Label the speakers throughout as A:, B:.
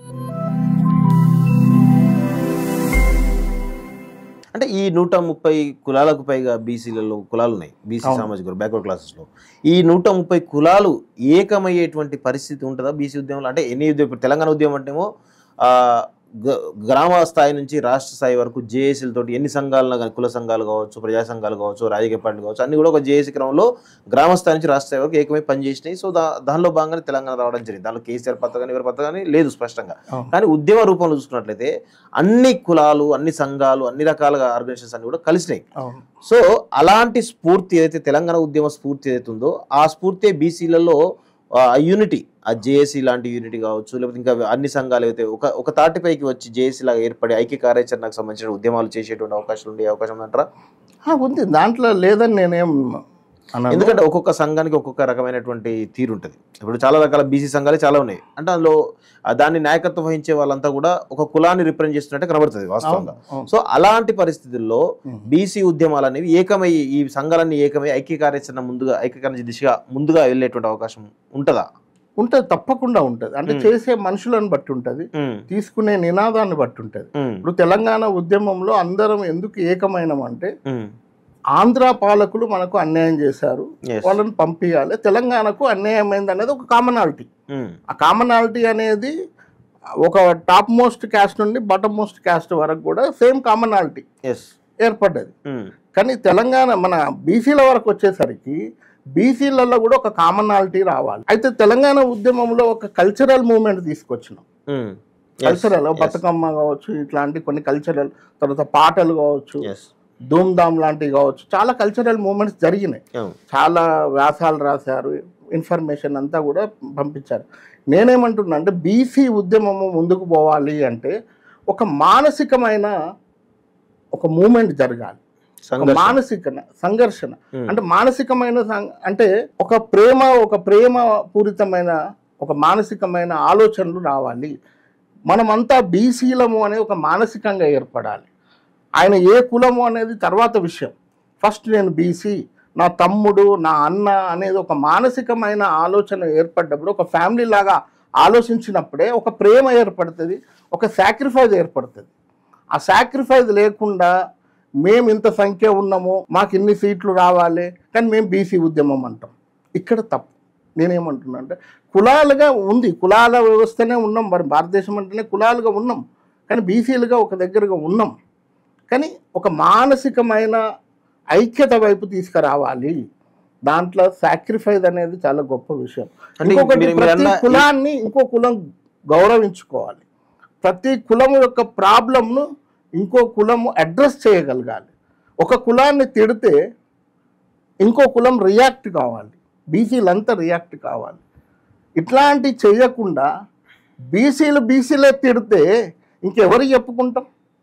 A: అంటే ఈ నూట ముప్పై కులాలకు పైగా బీసీలలో కులాలు ఉన్నాయి బీసీ
B: అవును.
A: సామాజిక బ్యాక్వర్డ్ క్లాసెస్లో ఈ నూట ముప్పై కులాలు ఏకమయ్యేటువంటి పరిస్థితి ఉంటుందా బీసీ ఉద్యమంలో అంటే ఎన్ని ఉద్యమం ఇప్పుడు తెలంగాణ ఉద్యమం అంటేమో ఆ, గ- గ్రామ స్థాయి నుంచి రాష్ట్ర స్థాయి వరకు జేఏసీలతో ఎన్ని సంఘాలను కానీ కుల సంఘాలు కావచ్చు ప్రజా సంఘాలు కావచ్చు రాజకీయ పార్టీలు కావచ్చు అన్ని కూడా ఒక జేఏసీ క్రమంలో గ్రామ స్థాయి నుంచి రాష్ట్ర స్థాయి వరకు ఏకమై పనిచేసినాయి సో దా దానిలో భాగంగానే తెలంగాణ రావడం జరిగింది దానిలో కేసీఆర్ పథకం కానీ ఎవరి పథకం కానీ లేదు స్పష్టంగా
B: అవును.
A: కానీ ఉద్యమ రూపంలో చూసుకున్నట్లయితే అన్ని కులాలు అన్ని సంఘాలు అన్ని రకాలుగా ఆర్గనైజేషన్స్ అన్ని కూడా కలిసినాయి
B: అవును
A: సో అలాంటి స్ఫూర్తి ఏదైతే తెలంగాణ ఉద్యమ స్ఫూర్తి ఏదైతే ఉందో ఆ స్ఫూర్తి బీసీలలో యూనిటీ ఆ జేఏసీ లాంటి యూనిటీ కావచ్చు లేకపోతే ఇంకా అన్ని సంఘాలు అయితే ఒక ఒక తాటిపైకి వచ్చి జేఏసీ లాగా ఏర్పడి ఐక్య కార్యాచరణకు సంబంధించిన ఉద్యమాలు చేసేటువంటి అవకాశం ఉండే అవకాశం ఉందంటారా
B: ఆ, ఉంది దాంట్లో లేదని నేనేం అన్నాను
A: ఎందుకంటే ఒక్కొక్క సంఘానికి ఒక్కొక్క రకమైనటువంటి తీరు ఉంటుంది ఇప్పుడు చాలా రకాల బీసీ సంఘాలు చాలా ఉన్నాయి అంటే అందులో ఆ దాన్ని నాయకత్వం వహించే వాళ్ళంతా కూడా ఒక కులాన్ని రిప్రజెంట్ చేస్తున్నట్టే కనబడుతుంది వాస్తవంగా
B: అవును, అవును.
A: సో అలాంటి పరిస్థితుల్లో
B: ఉమ్.
A: బీసీ ఉద్యమాలు అనేవి ఏకమై ఈ సంఘాలన్నీ ఏకమై ఐక్య కార్యాచరణ ముందుగా ఐక్యకరణ దిశగా ముందుగా వెళ్ళేటువంటి అవకాశం ఉంటుందా
B: ఉంటుంది తప్పకుండా ఉంటుంది అంటే
A: ఉమ్.
B: చేసే మనుషులను బట్టి ఉంటుంది తీసుకునే నినాదాన్ని బట్టి ఉంటుంది ఇప్పుడు తెలంగాణ ఉద్యమంలో అందరం ఎందుకు ఏకమైనమంటే ఆంధ్ర పాలకులు మనకు అన్యాయం చేశారు వాళ్ళని పంపించాలి తెలంగాణకు అన్యాయం అయింది అనేది ఒక కామనాలిటీ ఆ కామనాలిటీ అనేది ఒక టాప్ మోస్ట్ క్యాస్ట్ నుండి బాటమ్ మోస్ట్ క్యాస్ట్ వరకు కూడా సేమ్ కామనాలిటీ
A: ఎస్
B: ఏర్పడ్డది కానీ తెలంగాణ మన బీసీల వరకు వచ్చేసరికి బీసీలలో కూడా ఒక కామనాలిటీ రావాలి అయితే తెలంగాణ ఉద్యమంలో ఒక కల్చరల్ మూమెంట్ తీసుకొచ్చినాం కల్చరల్ బతుకమ్మ కావచ్చు ఇట్లాంటి కొన్ని కల్చరల్ తర్వాత పాటలు కావచ్చు ధూమ్ ధామ్ లాంటివి కావచ్చు చాలా కల్చరల్ మూమెంట్స్ జరిగినాయి చాలా వ్యాసాలు రాశారు ఇన్ఫర్మేషన్ అంతా కూడా పంపించారు నేనేమంటున్నా అంటే బీసీ ఉద్యమము ముందుకు పోవాలి అంటే ఒక మానసికమైన ఒక మూమెంట్ జరగాలి ఒక మానసిక సంఘర్షణ అంటే మానసికమైన సం- అంటే ఒక ప్రేమ ఒక ప్రేమ పూరితమైన ఒక మానసికమైన ఆలోచనలు రావాలి మనమంతా బీసీలము అనే ఒక మానసికంగా ఏర్పడాలి ఆయన ఏ కులము అనేది తర్వాత విషయం ఫస్ట్ నేను బీసీ నా తమ్ముడు నా అన్న అనేది ఒక మానసికమైన ఆలోచన ఏర్పడ్డప్పుడు ఒక ఫ్యామిలీ లాగా ఆలోచించినప్పుడే ఒక ప్రేమ ఏర్పడుతుంది ఒక సాక్రిఫైస్ ఏర్పడుతుంది ఆ సాక్రిఫైస్ లేకుండా మేము ఇంత సంఖ్య ఉన్నాము మాకు ఇన్ని సీట్లు రావాలి కానీ మేము బీసీ ఉద్యమం అంటాం ఇక్కడ తప్పు నేనేమంటున్నా అంటే కులాలుగా ఉంది కులాల వ్యవస్థనే ఉన్నాం మరి భారతదేశం అంటేనే కులాలుగా ఉన్నాం కానీ బీసీలుగా ఒక దగ్గరగా ఉన్నాం కానీ ఒక మానసికమైన ఐక్యత వైపు తీసుకురావాలి దాంట్లో సాక్రిఫైస్ అనేది చాలా గొప్ప విషయం
A: అంటే
B: ఇంకొకటి
A: మీరు- మీరు
B: ప్రతి
A: అన్న-
B: కులాన్ని ఇంకో కులం గౌరవించుకోవాలి ప్రతి కులం యొక్క ప్రాబ్లంను ఇంకో కులము అడ్రస్ చేయగలగాలి ఒక కులాన్ని తిడితే ఇంకో కులం రియాక్ట్ కావాలి బీసీలంతా రియాక్ట్ కావాలి ఇట్లాంటి చేయకుండా బీసీలు బీసీలే తిడితే ఇంకెవరు చెప్పుకుంటాం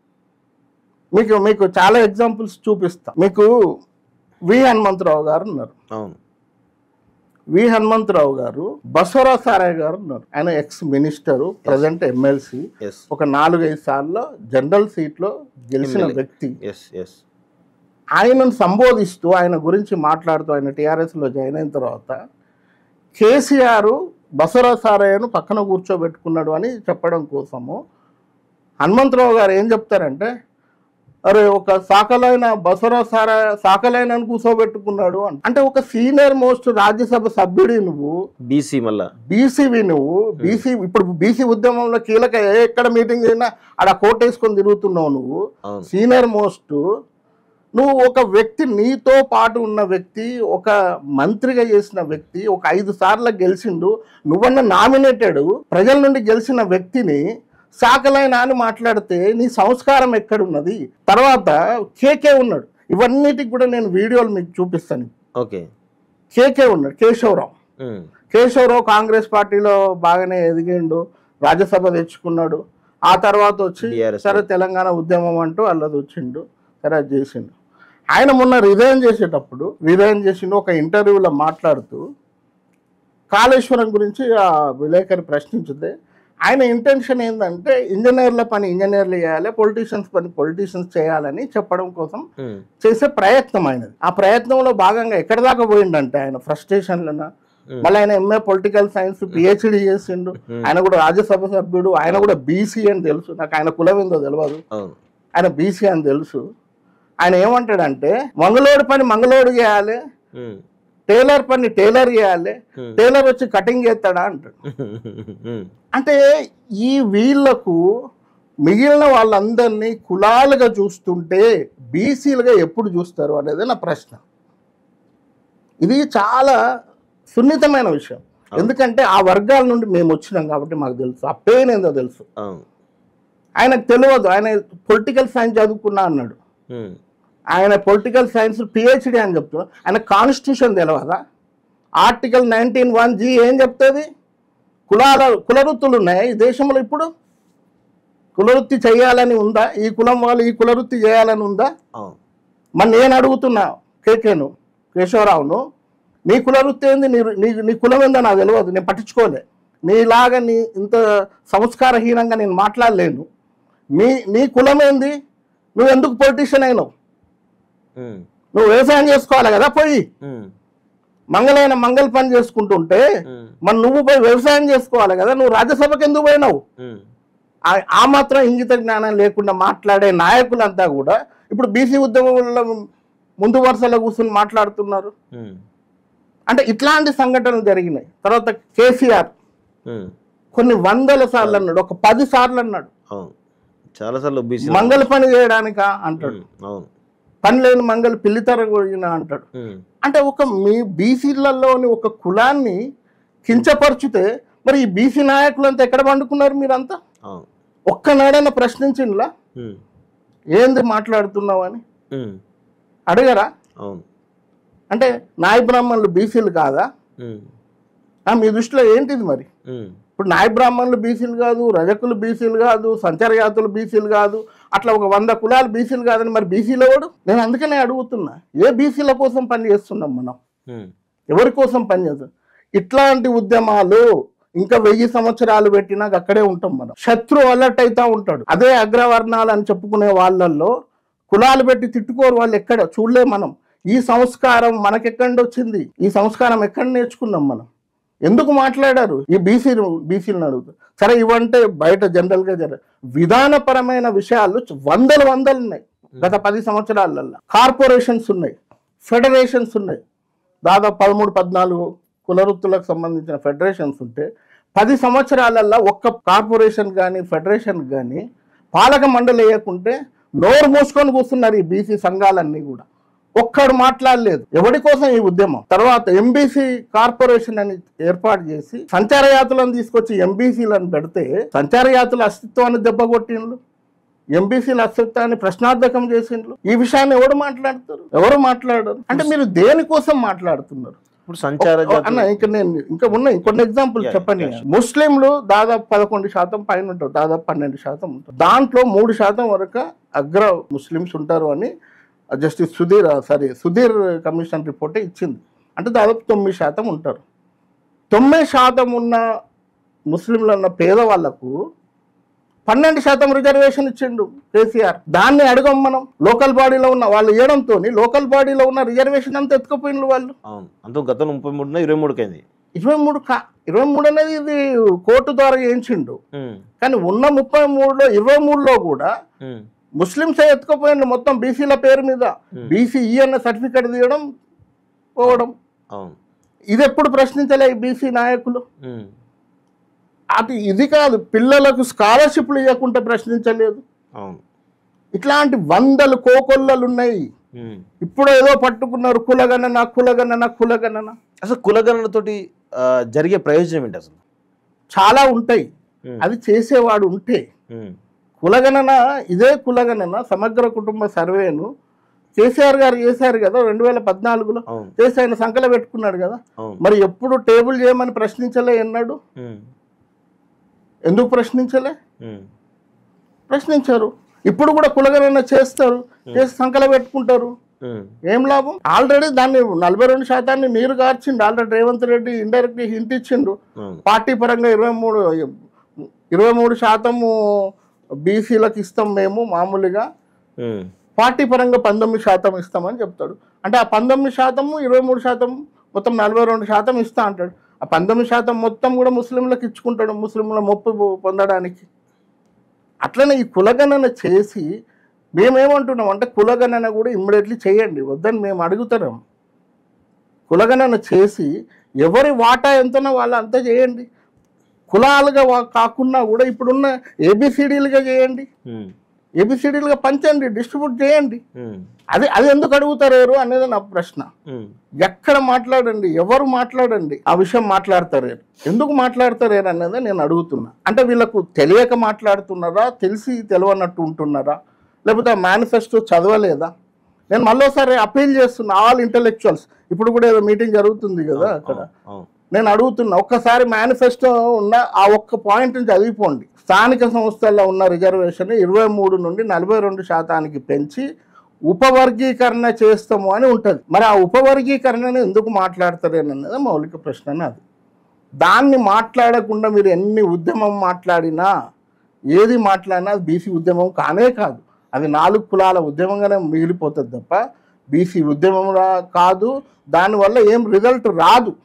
B: మీకు మీకు చాలా ఎగ్జాంపుల్స్ చూపిస్తా మీకు వి హనుమంతరావు గారు ఉన్నారు
A: అవును
B: వి హనుమంతరావు గారు బసవరావు సారయ్య గారు ఉన్నారు ఆయన ex minister present MLC
A: yes
B: ఒక నాలుగైదు సార్లు జనరల్ సీట్లో గెలిచిన
A: ఎమ్మెల్యే.
B: వ్యక్తి
A: ఎస్ ఎస్
B: ఆయనను సంబోధిస్తూ ఆయన గురించి మాట్లాడుతూ ఆయన టీఆర్ఎస్లో జాయిన్ అయిన తర్వాత కేసీఆర్ బసవరావు సారయ్యను పక్కన కూర్చోబెట్టుకున్నాడు అని చెప్పడం కోసము హనుమంతరావు గారు ఏం చెప్తారంటే అరే ఒక సాకలైన బసవరావు సారయ్య సాకలైన కూర్చోబెట్టుకున్నాడు అని అంటే ఒక సీనియర్ మోస్ట్ రాజ్యసభ సభ్యుడి నువ్వు
A: బీసీ మళ్ళా
B: బీసీవి నువ్వు బీసీ ఇప్పుడు బీసీ ఉద్యమంలో కీలక ఏ ఎక్కడ మీటింగ్ అయినా ఆడ కోట్ వేసుకొని తిరుగుతున్నావు నువ్వు
A: అవును
B: సీనియర్ మోస్ట్ నువ్వు ఒక వ్యక్తి నీతో పాటు ఉన్న వ్యక్తి ఒక మంత్రిగా చేసిన వ్యక్తి ఒక ఐదు సార్లు గెలిచిండు నువ్వన్న నామినేటెడ్ ప్రజల నుండి గెలిచిన వ్యక్తిని సాకలైన అని మాట్లాడితే నీ సంస్కారం ఎక్కడున్నది తర్వాత కేకే ఉన్నాడు ఇవన్నిటికి కూడా నేను వీడియోలు మీకు చూపిస్తాను
A: ఓకే
B: కేకే ఉన్నాడు కేశవరావు కేశవరావు కాంగ్రెస్ పార్టీలో బాగానే ఎదిగిండు రాజ్యసభ తెచ్చుకున్నాడు ఆ తర్వాత వచ్చి
A: DRS.
B: సరే తెలంగాణ ఉద్యమం అంటూ అల్లది వచ్చిండు సరే అది చేసిండు ఆయన మొన్న రిజైన్ చేసేటప్పుడు రిజైన్ చేసిండు ఒక ఇంటర్వ్యూలో మాట్లాడుతూ కాళేశ్వరం గురించి ఆ విలేకరి ప్రశ్నించితే ఆయన ఇంటెన్షన్ ఏంటంటే ఇంజనీర్ల పని ఇంజనీర్లు చేయాలి పొలిటీషియన్స్ పని పొలిటీషియన్స్ చేయాలని చెప్పడం కోసం చేసే ప్రయత్నం ఆయనది ఆ ప్రయత్నంలో భాగంగా ఎక్కడి దాకా పోయిండంటే ఆయన ఫ్రస్ట్రేషన్లన
A: ఉమ్.
B: మళ్ళీ ఆయన ఎంఏ పొలిటికల్ సైన్స్ పిహెచ్డి చేసిండు
A: ఉమ్.
B: ఆయన కూడా రాజ్యసభ సభ్యుడు ఆయన కూడా బీసీ అని తెలుసు నాకు ఆయన కులం ఏందో తెలియదు
A: అవును
B: ఆయన బీసీ అని తెలుసు ఆయన ఏమంటాడంటే మంగళోడు పని మంగళోడు చేయాలి
A: ఉమ్.
B: టైలర్ పని టైలర్ చేయాలి
A: ఉమ్.
B: టైలర్ వచ్చి కటింగ్ చేస్తాడా అంటాడు
A: ఉమ్.
B: అంటే ఈ వీళ్ళకు మిగిలిన వాళ్ళందరినీ కులాలుగా చూస్తుంటే బీసీలుగా ఎప్పుడు చూస్తారు అనేది నా ప్రశ్న ఇది చాలా సున్నితమైన విషయం ఎందుకంటే ఆ వర్గాల నుండి మేము వచ్చినాం కాబట్టి మాకు తెలుసు ఆ పెయిన్ ఏందో తెలుసు
A: అవును
B: ఆయనకు తెలియదు ఆయన పొలిటికల్ సైన్స్ చదువుకున్నా అన్నాడు
A: ఉమ్.
B: ఆయన పొలిటికల్ సైన్స్ పిహెచ్డి అని చెప్తున్నాడు ఆయన కాన్స్టిట్యూషన్ తెలియదా ఆర్టికల్ నైన్టీన్ వన్ జీ ఏం చెప్తుంది కులాల కులవృత్తులు ఉన్నాయి ఈ దేశంలో ఇప్పుడు కులవృత్తి చేయాలని ఉందా ఈ కులం వాళ్ళు ఈ కులవృత్తి చేయాలని ఉందా
A: అవును
B: మరి నేను అడుగుతున్నా కేకేను కేశవరావును నీ కులవృత్తి ఏంది నీ నీ నీ కులం ఏందో నాకు తెలియదు నేను పట్టించుకోలే నీలాగా నీ ఇంత సంస్కారహీనంగా నేను మాట్లాడలేను నీ నీ కులం ఏంది నువ్వు ఎందుకు పొలిటీషియన్ అయినావు
A: ఉమ్.
B: నువ్వు వ్యవసాయం చేసుకోవాలి కదా పోయి
A: ఉమ్.
B: మంగళైన మంగళ పని చేసుకుంటుంటే
A: ఉమ్.
B: మరి నువ్వు పోయి వ్యవసాయం చేసుకోవాలి కదా నువ్వు రాజ్యసభకి ఎందుకు పోయినావు
A: ఉమ్.
B: ఆ- ఆ మాత్రం ఇంగిత జ్ఞానం లేకుండా మాట్లాడే నాయకులంతా కూడా ఇప్పుడు బీసీ ఉద్యమంలో ముందు వరుసలో కూర్చుని మాట్లాడుతున్నారు
A: ఉమ్.
B: అంటే ఇట్లాంటి సంఘటనలు జరిగినాయి తర్వాత కేసీఆర్
A: ఉమ్.
B: కొన్ని వందల సార్లు అన్నాడు ఒక పది సార్లు అన్నాడు
A: అవును చాలాసార్లు బీసీ
B: మంగళ పని చేయడానికా అంటాడు
A: అవును
B: పని లేని మంగళ పిల్లితర కొడిగిన అంటాడు
A: ఉమ్.
B: అంటే ఒక మీ బీసీలలోని ఒక కులాన్ని కించపరిచితే మరి ఈ బీసీ నాయకులంతా ఎక్కడ పండుకున్నారు మీరంతా
A: అవును
B: ఒక్కనాడైనా ప్రశ్నించిండ్లా
A: ఉమ్.
B: ఏంది మాట్లాడుతున్నావు అని
A: ఉమ్.
B: అడగరా
A: అవును
B: అంటే నాయ బ్రాహ్మణులు బీసీలు కాదా
A: ఉమ్.
B: ఆ, మీ దృష్టిలో ఏంటిది మరి
A: ఉమ్.
B: ఇప్పుడు నాయ బ్రాహ్మణులు బీసీలు కాదు రజకులు బీసీలు కాదు సంచార జాతులు బీసీలు కాదు అట్లా ఒక వంద కులాలు బీసీలు కాదని మరి బీసీలో వాడు నేను అందుకనే అడుగుతున్నా ఏ బీసీల కోసం పని చేస్తున్నాం మనం
A: ఉమ్.
B: ఎవరి కోసం పనిచేస్తాం ఇట్లాంటి ఉద్యమాలు ఇంకా వెయ్యి సంవత్సరాలు పెట్టినాక అక్కడే ఉంటాం మనం శత్రు అలర్ట్ అవుతా ఉంటాడు అదే అగ్రవర్ణాలు అని చెప్పుకునే వాళ్ళల్లో కులాలు పెట్టి తిట్టుకోరు వాళ్ళు ఎక్కడ చూడలే మనం ఈ సంస్కారం మనకెక్కడి వచ్చింది ఈ సంస్కారం ఎక్కడ నేర్చుకున్నాం మనం ఎందుకు మాట్లాడారు ఈ బీసీ బీసీలను అడుగుతారు సరే ఇవంటే బయట జనరల్గా జర విధానపరమైన విషయాలు వందలు వందలు ఉన్నాయి గత పది సంవత్సరాలలో కార్పొరేషన్స్ ఉన్నాయి ఫెడరేషన్స్ ఉన్నాయి దాదాపు పదమూడు పద్నాలుగు కులవృత్తులకు సంబంధించిన ఫెడరేషన్స్ ఉంటే పది సంవత్సరాలల్లో ఒక్క కార్పొరేషన్ కానీ ఫెడరేషన్ కానీ పాలక మండలి వేయకుంటే నోరు మూసుకొని కూర్చున్నారు ఈ బీసీ సంఘాలన్నీ కూడా ఒక్కడు మాట్లాడలేదు ఎవరి కోసం ఈ ఉద్యమం తర్వాత ఎంబీసీ కార్పొరేషన్ అని ఏర్పాటు చేసి సంచార యాత్రలను తీసుకొచ్చి ఎంబీసీలను పెడితే సంచార యాత్రల అస్తిత్వాన్ని దెబ్బకొట్టిండ్రు ఎంబీసీల అస్తిత్వాన్ని ప్రశ్నార్థకం చేసిండ్రు ఈ విషయాన్ని ఎవరు మాట్లాడతారు ఎవరు మాట్లాడరు అంటే మీరు దేనికోసం మాట్లాడుతున్నారు
A: ఇప్పుడు సంచార
B: ఓ, అన్న
A: జాతులు
B: ఇంకా నేను ఇంకా ఉన్నాయి కొన్ని ఎగ్జాంపుల్
A: Yeah,
B: చెప్పండి
A: yeah,
B: ముస్లింలు దాదాపు పదకొండు శాతం పైన ఉంటారు దాదాపు పన్నెండు శాతం ఉంటారు దాంట్లో మూడు శాతం వరకు అగ్ర ముస్లిమ్స్ ఉంటారు అని justice Sudhir sorry Sudhir commission రిపోర్టే ఇచ్చింది అంటే దాదాపు తొమ్మిది శాతం ఉంటారు తొమ్మిది శాతం ఉన్న ముస్లింలు ఉన్న పేదవాళ్లకు పన్నెండు శాతం రిజర్వేషన్ ఇచ్చిండు కేసీఆర్ దాన్ని అడగం మనం లోకల్ బాడీలో ఉన్న వాళ్ళు ఇవ్వడంతో లోకల్ బాడీలో ఉన్న రిజర్వేషన్ అంతా ఎత్తుకుపోయిన వాళ్ళు
A: అవును అంత గతం ముప్పై మూడున ఇరవై మూడుకి అయింది
B: ఇరవై మూడు కా ఇరవై మూడు అనేది ఇది కోర్టు ద్వారా చేయించిండు
A: ఉమ్.
B: కానీ ఉన్న ముప్పై మూడులో ఇరవై మూడులో కూడా
A: ఉమ్.
B: ముస్లింసే ఎత్తుకుపోయిండు మొత్తం బీసీల పేరు మీద
A: Hmm.
B: బీసీఈ అన్న సర్టిఫికెట్ తీయడం పోవడం
A: అవును
B: ఇది ఎప్పుడు ప్రశ్నించలే ఈ బీసీ నాయకులు
A: ఉమ్.
B: అది ఇది కాదు పిల్లలకు స్కాలర్షిప్లు ఇవ్వకుండా ప్రశ్నించలేదు
A: అవును
B: ఇట్లాంటి వందలు కోకొల్లలు ఉన్నాయి
A: ఉమ్.
B: ఇప్పుడు ఏదో పట్టుకున్నారు కులగణన కులగణన కులగణన
A: అసలు కులగణనతోటి ఆ, జరిగే ప్రయోజనం ఏంటి అసలు
B: చాలా ఉంటాయి
A: ఉమ్.
B: అది చేసేవాడు ఉంటే
A: ఉమ్.
B: కులగణన ఇదే కులగణన సమగ్ర కుటుంబ సర్వేను కేసీఆర్ గారు చేశారు కదా రెండు వేల పద్నాలుగులో
A: అవును
B: చేసి ఆయన సంకల పెట్టుకున్నాడు కదా
A: అవును
B: మరి ఎప్పుడు టేబుల్ చేయమని ప్రశ్నించలే ఎన్నాడు
A: ఉమ్.
B: ఎందుకు ప్రశ్నించలే
A: ఉమ్.
B: ప్రశ్నించారు ఇప్పుడు కూడా కులగణన చేస్తారు చేసి సంకల పెట్టుకుంటారు
A: ఉమ్.
B: ఏం లాభం ఆల్రెడీ దాన్ని నలభై రెండు శాతాన్ని నీరు గార్చిండు already Revanth Reddy indirect hint ఇచ్చిండు
A: అవును
B: పార్టీ పరంగా ఇరవై మూడు ఇరవై మూడు శాతము బీసీలకు ఇస్తాం మేము మామూలుగా
A: ఉమ్.
B: పార్టీ పరంగా పంతొమ్మిది శాతం ఇస్తామని చెప్తాడు అంటే ఆ పంతొమ్మిది శాతము ఇరవై మూడు శాతం మొత్తం నలభై రెండు శాతం ఇస్తా అంటాడు ఆ పంతొమ్మిది శాతం మొత్తం కూడా ముస్లింలకు ఇచ్చుకుంటాడు ముస్లింల మొప్పు పొ- పొందడానికి అట్లనే ఈ కులగణన చేసి మేమేమంటున్నాం అంటే కులగణన కూడా ఇమ్మీడియట్లీ చేయండి వద్దని మేము అడుగుతున్నాం కులగణన చేసి ఎవరి వాటా ఎంతనో వాళ్ళు అంతా చేయండి కులాలుగా వా- కాకుండా కూడా ఇప్పుడున్న ఏబిసిడీలుగా చేయండి
A: ఉమ్,
B: ఏబిసిడీలుగా పంచండి డిస్ట్రిబ్యూట్ చేయండి
A: ఉమ్,
B: అది అది ఎందుకు అడుగుతారు అనేది నా ప్రశ్న
A: ఉమ్,
B: ఎక్కడ మాట్లాడండి ఎవరు మాట్లాడండి ఆ విషయం మాట్లాడతారు ఎందుకు మాట్లాడతారు అనేది నేను అడుగుతున్నా అంటే వీళ్ళకు తెలియక మాట్లాడుతున్నారా తెలిసి తెలియనట్టు ఉంటున్నారా లేకపోతే ఆ మేనిఫెస్టో చదవలేదా నేను మళ్ళీసారి అపీల్ చేస్తున్నా ఆల్ ఇంటలెక్చువల్స్ ఇప్పుడు కూడా ఏదో మీటింగ్ జరుగుతుంది కదా అక్కడ
A: అవును
B: నేను అడుగుతున్నా ఒక్కసారి మేనిఫెస్టో ఉన్న ఆ ఒక్క పాయింట్ని చదివిపోండి స్థానిక సంస్థల్లో ఉన్న రిజర్వేషన్ ఇరవై మూడు నుండి నలభై రెండు శాతానికి పెంచి ఉపవర్గీకరణ చేస్తాము అని ఉంటుంది మరి ఆ ఉపవర్గీకరణను ఎందుకు మాట్లాడతారు అన్నది మౌలిక ప్రశ్న అది దాన్ని మాట్లాడకుండా మీరు ఎన్ని ఉద్యమం మాట్లాడినా ఏది మాట్లాడినా అది బీసీ ఉద్యమం కానే కాదు అది నాలుగు కులాల ఉద్యమంగానే మిగిలిపోతుంది తప్ప బీసీ ఉద్యమం రా కాదు దానివల్ల ఏం రిజల్ట్ రాదు